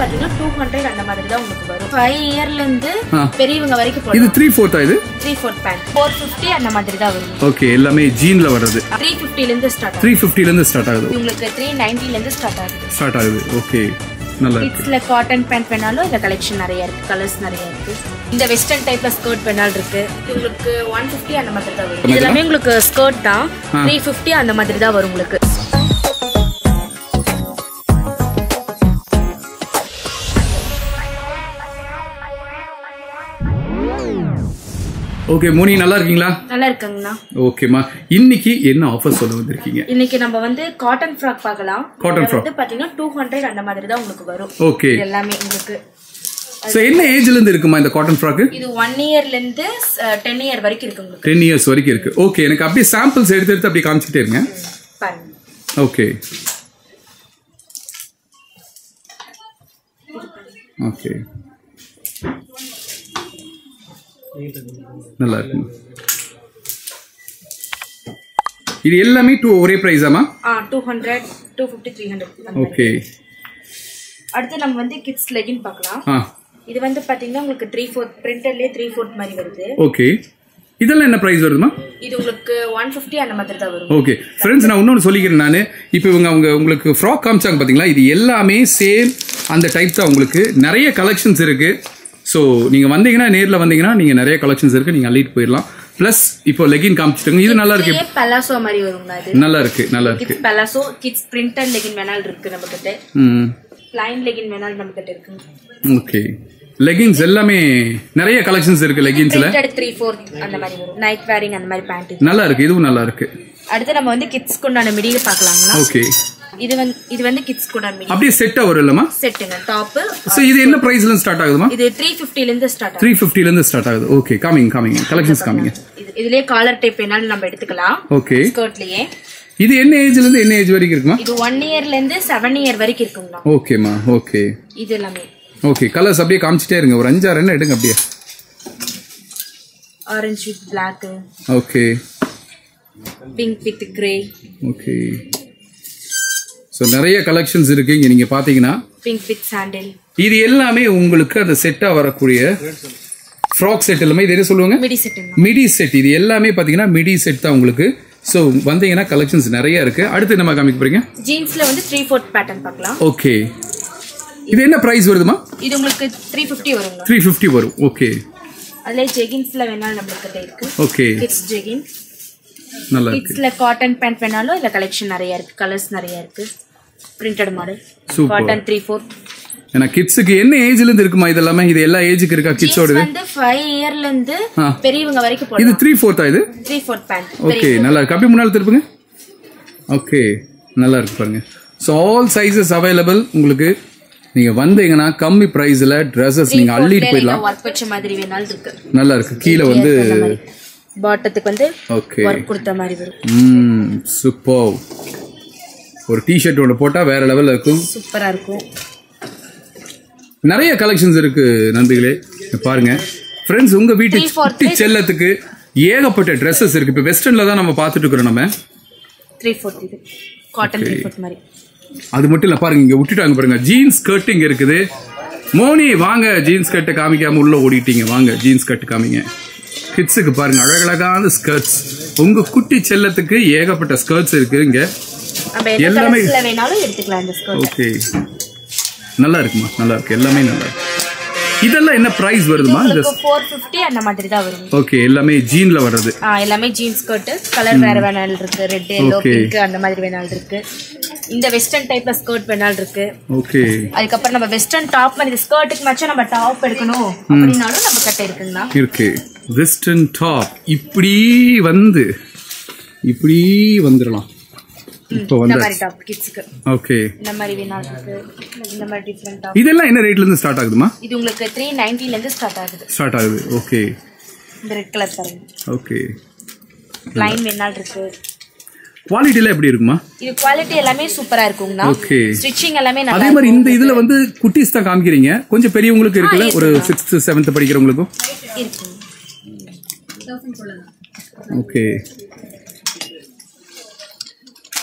பாத்தீங்கன்னா two hundred அந்த மாதிரி தான் உங்களுக்கு வரும் ஃபைவ் இயர்ல இருந்து ஆ. பெரியவங்க வரைக்கும் இது போடலாம் த்ரீ ஃபோர்த்தா இது three fourth pant four fifty அந்த மாதிரி தான் வரும் ஓகே எல்லாமே ஜீன்ல வர்றது த்ரீ ஃபிஃப்டில இருந்து ஸ்டார்ட் ஆகும் த்ரீ ஃபிஃப்டில இருந்து ஸ்டார்ட் ஆகுது இது உங்களுக்கு த்ரீ நைன்டில இருந்து ஸ்டார்ட் ஆகுது ஸ்டார்ட் ஆகுது ஓகே நல்லா இருக்கு கிட்ஸ்ல காட்டன் பேண்ட் வேணாலும் இந்த கலெக்ஷன் நிறைய இருக்கு கலர்ஸ் நிறைய இருக்கு இந்த வெஸ்டர்ன் டைப்ல ஸ்கர்ட் வேணாலும் இருக்கு இது உங்களுக்கு ஒன் ஃபிஃப்டி அந்த மாதிரி தான் வரும் இது எல்லாமே உங்களுக்கு ஸ்கர்ட் தான் த்ரீ ஃபிஃப்டி அந்த மாதிரி தான் வரும் உங்களுக்கு ஓகே மோனி நல்லா இருக்கீங்களா நல்லா இருக்குங்கண்ணா ஓகேம்மா இன்னைக்கு என்ன ஆஃபர் சொல்ல வந்திருக்கீங்க இன்னைக்கு நம்ம வந்து காட்டன் ஃப்ராக் பார்க்கலாம் Cotton இதுல frock. வந்து பாத்தீங்கன்னா டூ ஹண்ட்ரட் அந்த மாதிரி தான் உங்களுக்கு வரும் ஓகே இது எல்லாமே உங்களுக்கு ஸோ என்ன ஏஜ்ல இருந்து இருக்குமா இந்த காட்டன் ஃப்ராக்கு இது ஒன் இயர்ல இருந்து டென் இயர் வரைக்கும் இருக்கு உங்களுக்கு டென் இயர்ஸ் வரைக்கும் இருக்கு ஓகே எனக்கு அப்படியே சாம்பிள்ஸ் எடுத்து எடுத்து அப்படியே காமிச்சிட்டே இருங்க பாருங்க ஓகே ஓகே நல்லா இருக்கு இது எல்லாமே டூ ஒரே ப்ரைஸாமா ஆ two hundred two fifty three hundred okay அடுத்து நம்ம வந்து கிட்ஸ் லெகின் பார்க்கலாம் ஆ இது வந்து பாத்தீங்கன்னா உங்களுக்கு த்ரீ ஃபோர்த் பிரிண்டர்லயே த்ரீ ஃபோர்த் மாதிரி வருது ஓகே இதெல்லாம் என்ன ப்ரைஸ் வருதுமா இது உங்களுக்கு ஒன் ஃபிஃப்டி அந்த மாதிரி தான் வரும் ஓகே ஃப்ரெண்ட்ஸ் நான் இன்னொன்று சொல்லிக்கிறேன் நான் இப்போ இவங்க அவங்க உங்களுக்கு ஃப்ராக் காமிச்சாங்க பார்த்தீங்களா இது எல்லாமே சேம் அந்த டைப் தான் உங்களுக்கு நிறைய கலெக்ஷன்ஸ் இருக்கு ஸோ நீங்கள் வந்தீங்கன்னா நேரில் வந்தீங்கன்னா நீங்கள் நிறைய கலெக்ஷன்ஸ் இருக்கு நீங்கள் அள்ளிட்டு போயிடலாம் ப்ளஸ் இப்போ லெகின் காமிச்சிட்டுங்க இது நல்லா இருக்கு பலாசோ மாதிரி வருங்க அது நல்லா இருக்கு நல்லா இருக்கு kids palazzo kids printer legging வேணாலும் இருக்கு நம்ம கிட்ட ம் பிளைன் லெகின் வேணாலும் நம்ம கிட்ட இருக்கு ஓகே லெகின்ஸ் எல்லாமே நிறைய கலெக்ஷன்ஸ் இருக்கு லெகின்ஸ்ல பிரிண்டட் த்ரீ ஃபோர்த் அந்த மாதிரி வரும் நைட் வேரிங் அந்த மாதிரி பேண்ட் நல்லா இருக்கு இதுவும் நல்லா இருக்கு அடுத்து நம்ம வந்து கிட்ஸ்க்கு உண்டான மிடியை பார்க்கலாங்களா ஓகே இது வந்து இது வந்து கிட்ஸ்க்கு உண்டான மிடி அப்படியே செட்டா வரும் இல்லம்மா செட்டுங்க டாப்பு ஸோ இது என்ன ப்ரைஸ்ல ஸ்டார்ட் ஆகுதுமா இது த்ரீ ஃபிஃப்டில இருந்து ஸ்டார்ட் ஆகும் த்ரீ ஃபிஃப்டில இருந்து ஸ்டார்ட் ஆகுது ஓகே காமிங்க காமிங்க கலெக்ஷன்ஸ் காமிங்க இது இதுலயே காலர் டைப் வேணாலும் நம்ம எடுத்துக்கலாம் ஓகே ஸ்கர்ட்லயே இது என்ன ஏஜ்ல இருந்து என்ன ஏஜ் வரைக்கும் இருக்குமா இது ஒன் இயர்ல இருந்து செவன் இயர் வரைக்கும் இருக்குங்களா ஓகேம்மா ஓகே இது எல்லாமே ஓகே கலர்ஸ் அப்படியே காமிச்சிட்டே இருங்க ஒரு அஞ்சாறு என்ன எடுங்க அப்படியே orange with black okay pink with grey okay so நிறைய கலெக்ஷன்ஸ் இருக்கு இங்க நீங்க பாத்தீங்கன்னா பிங்க் வித் சாண்டில் இது எல்லாமே உங்களுக்கு அந்த செட்டா வரக்கூடிய ஃப்ராக் செட் எல்லாமே இது என்ன சொல்லுவாங்க மிடி செட்டுங்க மிடி செட் இது எல்லாமே பாத்தீங்கன்னா மிடி செட் தான் உங்களுக்கு ஸோ வந்தீங்கன்னா கலெக்ஷன்ஸ் நிறைய இருக்கு அடுத்து நம்ம காமிக்க போறீங்க ஜீன்ஸ்ல வந்து த்ரீ ஃபோர்த் பேட்டர்ன் பார்க்கலாம் ஓகே இது என்ன பிரைஸ் வருதுமா இது உங்களுக்கு த்ரீ ஃபிஃப்டி வருங்க த்ரீ ஃபிஃப்டி வரும் ஓகே அதுல ஜெகின்ஸ்ல வேணாலும் நம்மளுக்கு கிட்ட இருக்கு ஓகே கிட்ஸ் ஜெகின் நல்லா இருக்கு கிட்ஸ்ல காட்டன் பேண்ட் வேணாலும் இதுல கலெக்ஷன் நிறைய இருக்கு கலர்ஸ் நிறைய இருக்கு printed model Super. Cotton three fourth ஏன்னா கிட்ஸுக்கு என்ன ஏஜ்ல இருந்து இருக்குமா இது எல்லாமே இது எல்லா ஏஜுக்கு இருக்கா கிட்ஸோடது வந்து ஃபைவ் இயர்ல இருந்து ஆ. பெரியவங்க வரைக்கும் இது போடலாம் த்ரீ ஃபோர்த்தா இது த்ரீ ஃபோர்த் பேண்ட் ஓகே நல்லா இருக்கு அப்படியே முன்னால் திருப்புங்க ஓகே நல்லா இருக்கு பாருங்க ஸோ ஆல் சைஸஸ் அவைலபிள் உங்களுக்கு நீங்க வந்தீங்கன்னா கம்மி பிரைஸ்ல ட்ரெஸ்ஸஸ் நீங்க அள்ளிட்டு போயிடலாம் ஒர்க் வச்ச மாதிரி வேணாலும் இருக்கு நல்லா இருக்கு கீழே வந்து பாட்டத்துக்கு வந்து ஓகே ஒர்க் கொடுத்த மாதிரி வரும் ம் சூப்பர் ஒரு டிஷர்ட் ஒன்று போட்டால் வேற லெவலில் இருக்கும் சூப்பரா இருக்கும் நிறைய கலெக்ஷன்ஸ் இருக்கு நண்பர்களே இங்க பாருங்க ஃப்ரெண்ட்ஸ் உங்க வீட்டு Three, four, குட்டி செல்லத்துக்கு ஏகப்பட்ட ட்ரெஸ்ஸஸ் இருக்கு இப்போ வெஸ்டர்ன்ல தான் நம்ம பார்த்துட்டு இருக்கிறோம் நம்ம த்ரீ ஃபோர்த் இது காட்டன் த்ரீ ஃபோர்த் மாதிரி அது மட்டும் இல்ல பாருங்க இங்க விட்டுட்டாங்க பாருங்க ஜீன்ஸ் ஸ்கர்ட் இங்க இருக்குது மோனி வாங்க ஜீன்ஸ் ஸ்கர்ட் காமிக்காம உள்ள ஓடிட்டீங்க வாங்க ஜீன்ஸ் ஸ்கர்ட் காமிங்க கிட்ஸுக்கு பாருங்க அழகழகான ஸ்கர்ட்ஸ் உங்க குட்டி செல்லத்துக்கு ஏகப்பட்ட ஸ்கர்ட்ஸ் இருக்கு இங்க நம்ம எந்த எல்லாமே- கலர்ஸ்ல வேணாலும் எடுத்துக்கலாம் இந்த ஸ்கர்ட் ஓகே நல்லா இருக்குமா நல்லா இருக்கு எல்லாமே நல்லா இருக்கு இதெல்லாம் என்ன பிரைஸ் வருதுமா இந்த உங்களுக்கு ஃபோர் ஃபிஃப்டி அந்த மாதிரி தான் வரும் ஓகே எல்லாமே ஜீன்ல வர்றது ஆ எல்லாமே ஜீன்ஸ் ஸ்கர்ட் கலர் வேற வேணாலும் இருக்கு ரெட் எல்லோ Okay. பிங்க் அந்த மாதிரி வேணாலும் இருக்கு இந்த வெஸ்டர்ன் டைப்ல ஸ்கர்ட் வேணாலும் இருக்கு ஓகே அதுக்கப்புறம் நம்ம வெஸ்டர்ன் டாப் மாதிரி ஸ்கர்ட்டுக்கு மச்சும் நம்ம டாப் எடுக்கணும் அப்படின்னாலும் நம்ம கட்ட இருக்குங்கண்ணா இருக்கு வெஸ்டர்ன் டாப் இப்படி வந்து இப்படி வந்துடலாம் இப்போ இந்த வந்து மாதிரி டாப் கிட்ஸ்க்கு ஓகே இந்த மாதிரி வேணாலும் இருக்கு இந்த மாதிரி டிஃப்ரெண்ட் டாப் இதெல்லாம் என்ன ரேட்ல இருந்து ஸ்டார்ட் ஆகுதுமா இது உங்களுக்கு த்ரீ நைன்டில இருந்து ஸ்டார்ட் ஆகுது ஸ்டார்ட் ஆகுது ஓகே இந்த ரெட் கலர் பாருங்க ஓகே லைன் வேணாலும் இருக்கு குவாலிட்டில எப்படி இருக்குமா இது குவாலிட்டி எல்லாமே சூப்பரா இருக்குங்கண்ணா Okay. ஸ்டிச்சிங் எல்லாமே அதே நல்லா மாதிரி இந்த இதுல வந்து குட்டீஸ் தான் காமிக்கிறீங்க கொஞ்சம் பெரியவங்களுக்கு இருக்குல்ல ஒரு சிக்ஸ்த் செவன்த் படிக்கிறவங்களுக்கும் இருக்கு ஓகே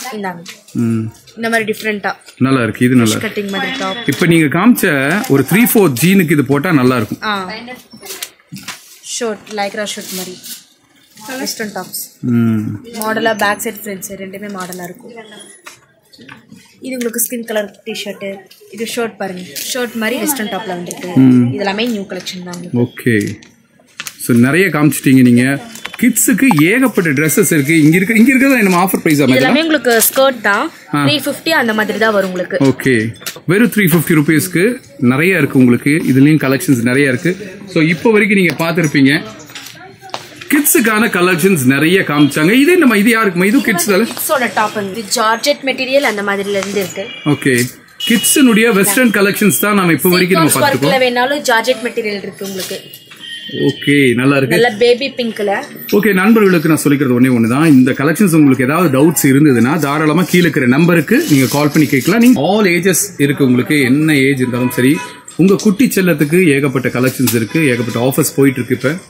இந்தாங்க ம் இந்த மாதிரி டிஃப்ரெண்டா நல்லா இருக்கு இது நல்லா இருக்கு கட்டிங் மாதிரி டாப் இப்போ நீங்க காமிச்ச ஒரு த்ரீ ஃபோர் ஜீனுக்கு இது போட்டா நல்லா இருக்கும் ஆ ஷர்ட் லைக்ரா ஷர்ட் மாதிரி வெஸ்டர்ன் டாப்ஸ் ம் மாடலாக பேக் சைட் ஃப்ரண்ட் சைடு ரெண்டுமே மாடலாக இருக்கும் இது உங்களுக்கு ஸ்கின் கலர் டிஷர்ட்டு இது ஷர்ட் பாருங்க ஷர்ட் மாதிரி வெஸ்டர்ன் டாப்ல வந்திருக்கு இது எல்லாமே நியூ கலெக்ஷன் தான் உங்களுக்கு ஓகே ஸோ நிறைய காமிச்சிட்டீங்க நீங்க கிட்ஸுக்கு ஏகப்பட்ட ட்ரெஸ்ஸஸ் இருக்கு இங்க இருக்க இங்க இருக்கிறதா நம்ம ஆஃபர் ப்ரைஸ் இது ஆமாம் எல்லாமே உங்களுக்கு ஸ்கர்ட் தான் த்ரீ ஃபிஃப்டி அந்த மாதிரி தான் வரும் உங்களுக்கு ஓகே வெறும் த்ரீ ஃபிஃப்டி ருபீஸ்க்கு நிறைய இருக்கு உங்களுக்கு இதுலயும் கலெக்ஷன்ஸ் நிறைய இருக்கு ஸோ இப்போ வரைக்கும் நீங்க பார்த்துருப்பீங்க கிட்ஸுக்கான கலெக்ஷன்ஸ் நிறைய காமிச்சாங்க இது நம்ம இது யாருக்குமா இது கிட்ஸ் தானே கிட்ஸோட டாப் வந்து ஜார்ஜெட் மெட்டீரியல் அந்த மாதிரில இருந்து இருக்கு ஓகே கிட்ஸினுடைய வெஸ்டர்ன் கலெக்ஷன்ஸ் தான் நம்ம இப்போ வரைக்கும் நம்ம பார்த்துருக்கோம் ஒர்க்ல வேணாலும் ஜார்ஜெட் மெட்டீரியல் இருக்கு உங்களுக்கு ஓகே நல்லா இருக்கு நல்ல பேபி பிங்க்ல ஓகே நண்பர்களுக்கு நான் சொல்லிக்கிறது ஒண்ணே ஒன்று தான் இந்த கலெக்ஷன்ஸ் உங்களுக்கு ஏதாவது டவுட்ஸ் இருந்ததுன்னா தாராளமா கீழே இருக்கிற நம்பருக்கு நீங்க கால் பண்ணி கேட்கலாம் நீங்க ஆல் ஏஜஸ் இருக்கு உங்களுக்கு என்ன ஏஜ் இருந்தாலும் சரி உங்க குட்டி செல்லத்துக்கு ஏகப்பட்ட கலெக்ஷன்ஸ் இருக்கு ஏகப்பட்ட ஆஃபர்ஸ் போயிட்டு இருக்கு இப்ப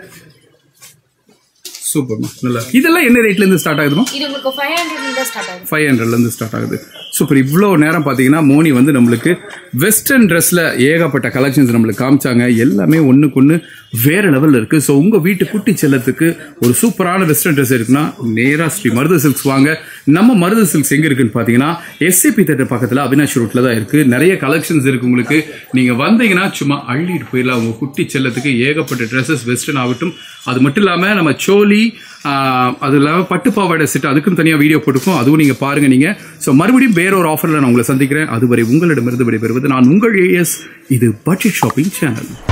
சூப்பர்மா நல்லா இருக்கு. இதெல்லாம் என்ன ரேட்ல இருந்து ஸ்டார்ட் ஆகுதுமா இது உங்களுக்கு ஃபைவ் ஹண்ட்ரட் தான் ஸ்டார்ட் ஆகும் ஃபைவ் ஹண்ட்ரட்ல இருந்து ஸ்டார்ட் ஆகுது சூப்பர் இவ்வளோ நேரம் பார்த்தீங்கன்னா மோனி வந்து நம்மளுக்கு வெஸ்டர்ன் ட்ரெஸ்ல ஏகப்பட்ட கலெக்ஷன்ஸ் நம்மளுக்கு காமிச்சாங்க எல்லாமே ஒண்ணுக்கு ஒன்று வேற லெவல்ல இருக்கு ஸோ உங்க வீட்டு குட்டி செல்லத்துக்கு ஒரு சூப்பரான வெஸ்டர்ன் ட்ரெஸ் இருக்குன்னா நேரா ஸ்ரீ மருது சில்க்ஸ் வாங்க நம்ம மருது சில்க்ஸ் எங்க இருக்குன்னு பார்த்தீங்கன்னா எஸ்சிபி தேட்டர் பக்கத்துல அவினாஷ் ரோட்ல தான் இருக்கு நிறைய கலெக்ஷன்ஸ் இருக்கு உங்களுக்கு நீங்க வந்தீங்கன்னா சும்மா அள்ளிட்டு போயிடலாம் உங்க குட்டி செல்லத்துக்கு ஏகப்பட்ட ட்ரெஸ்ஸஸ் வெஸ்டர்ன் ஆகட்டும் அது மட்டும் இல்லாம நம்ம சோலி ஆஹ், அது இல்லாம பட்டு பாவாடை செட் அதுக்கும் தனியா வீடியோ போட்டுருக்கோம் அதுவும் நீங்க பாருங்க நீங்க ஸோ மறுபடியும் வேற ஒரு ஆஃபர்ல நான் உங்களை சந்திக்கிறேன் அதுவரை உங்களிடமிருந்து விடைபெறுவது நான் உங்கள் ஏஎஸ் இது பட்ஜெட் ஷாப்பிங் சேனல்